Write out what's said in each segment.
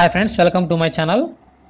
hi friends welcome to my channel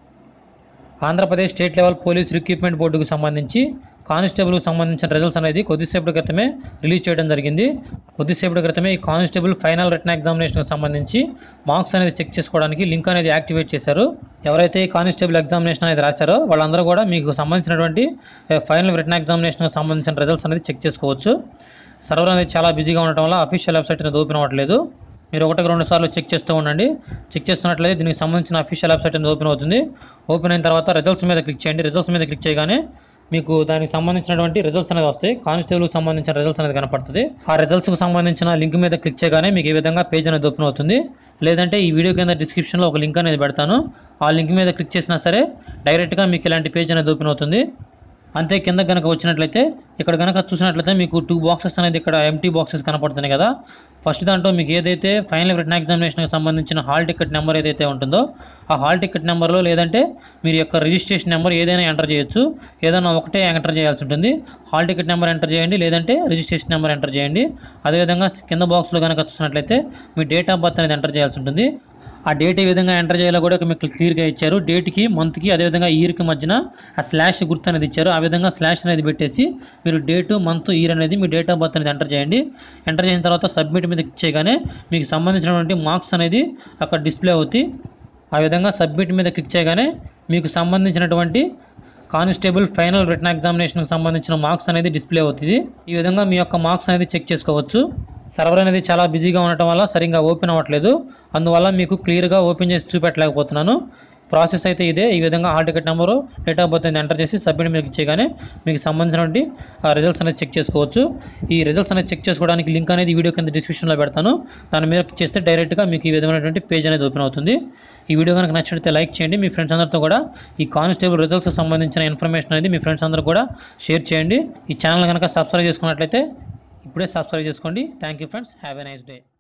Andhra Pradesh state level police recruitment బోర్డుకు సంబంధించి కానిస్టేబుల్కి సంబంధించిన results అనేది కొద్దిసేపటి క్రితమే రిలీజ్ చేయడం జరిగింది కొద్దిసేపటి క్రితమే ఈ కానిస్టేబుల్ ఫైనల్ రిటర్న్ ఎగ్జామినేషన్కి సంబంధించి మార్క్స్ అనేది చెక్ చేసుకోవడానికి లింక్ అనేది యాక్టివేట్ చేశారు ఎవరైతే ఈ కానిస్టేబుల్ ఎగ్జామినేషన్ అనేది రాశారో వాళ్ళందరూ కూడా మీకు సంబంధించినటువంటి ఫైనల్ రిటర్న్ ఎగ్జామినేషన్కి సంబంధించిన రిజల్ట్స్ అనేది చెక్ చేసుకోవచ్చు సర్వర్ అనేది చాలా బిజీగా ఉండటం వల్ల అఫీషియల్ వెబ్సైట్ అనేది ఓపెన్ అవ్వట్లేదు మీరు ఒకటికి రెండు సార్లు చెక్ చేస్తూ ఉండండి చెక్ చేస్తున్నట్లయితే దీనికి సంబంధించిన అఫీషియల్ వెబ్సైట్ అనేది ఓపెన్ అవుతుంది ఓపెన్ అయిన తర్వాత రిజల్ట్స్ మీద క్లిక్ చేయండి రిజల్ట్స్ మీద క్లిక్ చేయగానే మీకు దానికి సంబంధించినటువంటి రిజల్ట్స్ అనేది వస్తాయి కానిస్టేబుల్కి సంబంధించిన రిజల్ట్స్ అనేది కనపడుతుంది ఆ రిజల్ట్స్కి సంబంధించిన లింక్ మీద క్లిక్ చేయగానే మీకు ఈ విధంగా పేజ్ అనేది ఓపెన్ అవుతుంది లేదంటే ఈ వీడియో కింద డిస్క్రిప్షన్లో ఒక లింక్ అనేది పెడతాను ఆ లింక్ మీద క్లిక్ చేసినా సరే డైరెక్ట్గా మీకు ఇలాంటి పేజ్ అనేది ఓపెన్ అవుతుంది అంతే కింద కనుక వచ్చినట్లయితే ఇక్కడ కనుక చూసినట్లయితే మీకు టూ బాక్సెస్ అనేది ఇక్కడ ఎంటీ బాక్సెస్ కనపడుతున్నాయి కదా ఫస్ట్ దాంట్లో మీకు ఏదైతే ఫైనల్ రిటర్న్ ఎగ్జామినేషన్కి సంబంధించిన హాల్ టికెట్ నెంబర్ ఏదైతే ఉంటుందో ఆ హాల్ టికెట్ నెంబర్లో లేదంటే మీరు యొక్క రిజిస్ట్రేషన్ నెంబర్ ఏదైనా ఎంటర్ చేయొచ్చు ఏదైనా ఒకటే ఎంటర్ చేయాల్సి ఉంటుంది హాల్ టికెట్ నెంబర్ ఎంటర్ చేయండి లేదంటే రిజిస్ట్రేషన్ నెంబర్ ఎంటర్ చేయండి అదేవిధంగా కింద బాక్స్లో కనుక చూసినట్లయితే మీ డేట్ ఆఫ్ బర్త్ అనేది ఎంటర్ చేయాల్సి ఉంటుంది ఆ డేట్ ఏ విధంగా ఎంటర్ చేయాలో కూడా ఇక్కడ మీకు క్లియర్గా ఇచ్చారు డేట్కి మంత్కి అదేవిధంగా ఇయర్కి మధ్యన ఆ స్లాష్ గుర్తు అనేది ఇచ్చారు ఆ విధంగా స్లాష్ అనేది పెట్టేసి మీరు డేటు మంత్ ఇయర్ అనేది మీ డేట్ ఆఫ్ బర్త్ అనేది ఎంటర్ చేయండి ఎంటర్ చేసిన తర్వాత సబ్మిట్ మీద క్లిక్ చేయగానే మీకు సంబంధించినటువంటి మార్క్స్ అనేది అక్కడ డిస్ప్లే అవుతాయి ఆ విధంగా సబ్మిట్ మీద క్లిక్ చేయగానే మీకు సంబంధించినటువంటి కానిస్టేబుల్ ఫైనల్ రిటర్న్ ఎగ్జామినేషన్కి సంబంధించిన మార్క్స్ అనేది డిస్ప్లే అవుతుంది ఈ విధంగా మీ యొక్క మార్క్స్ అనేది చెక్ చేసుకోవచ్చు సర్వర్ అనేది చాలా బిజీగా ఉండటం వల్ల సరిగ్గా ఓపెన్ అవ్వట్లేదు అందువల్ల మీకు క్లియర్గా ఓపెన్ చేసి చూపెట్టలేకపోతున్నాను ప్రాసెస్ అయితే ఇదే ఈ విధంగా hall ticket number date of birth అనేది ఎంటర్ చేసి సబ్మిట్ మీద క్లిక్ చేయగానే మీకు సంబంధించినటువంటి రిజల్ట్స్ అనేది చెక్ చేసుకోవచ్చు ఈ రిజల్ట్స్ అనేది చెక్ చేసుకోవడానికి లింక్ అనేది ఈ వీడియో కింద డిస్క్రిప్షన్లో పెడతాను దాని మీద క్లిక్ చేస్తే డైరెక్ట్గా మీకు ఈ విధమైనటువంటి పేజ్ అనేది ఓపెన్ అవుతుంది ఈ వీడియో కనుక నచ్చితే లైక్ చేయండి మీ ఫ్రెండ్స్ అందరితో కూడా ఈ కానిస్టేబుల్ రిజల్ట్స్ సంబంధించిన ఇన్ఫర్మేషన్ అనేది మీ ఫ్రెండ్స్ అందరూ కూడా షేర్ చేయండి ఈ ఛానల్ కనుక సబ్స్క్రైబ్ చేసుకున్నట్లయితే ఇప్పుడే సబ్స్క్రైబ్ చేసుకోండి thank you friends have a nice day